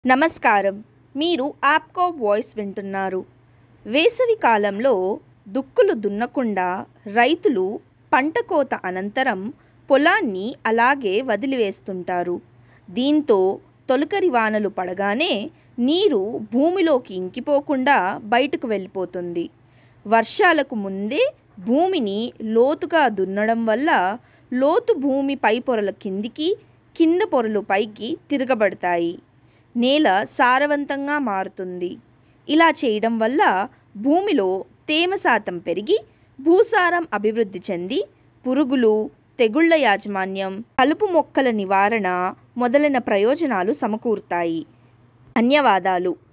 నమస్కారం మీరు ఆప్కో వాయిస్ వింటున్నారు వేసవి కాలంలో దుక్కులు దున్నకుండా రైతులు పంట కోత అనంతరం పొలాన్ని అలాగే వదిలివేస్తుంటారు దీంతో తొలకరి వానలు పడగానే నీరు భూమిలోకి ఇంకిపోకుండా బయటకు వెళ్ళిపోతుంది వర్షాలకు ముందే భూమిని లోతుగా దున్నడం వల్ల లోతు భూమి పై పొరల కిందికి కింద పొరలు పైకి తిరగబడతాయి నేల సారవంతంగా మారుతుంది ఇలా చేయడం వల్ల భూమిలో తేమ శాతం పెరిగి భూసారం అభివృద్ధి చెంది పురుగులు తెగుళ్ళ యాజమాన్యం కలుపు మొక్కల నివారణ మొదలైన ప్రయోజనాలు సమకూరుతాయి ధన్యవాదాలు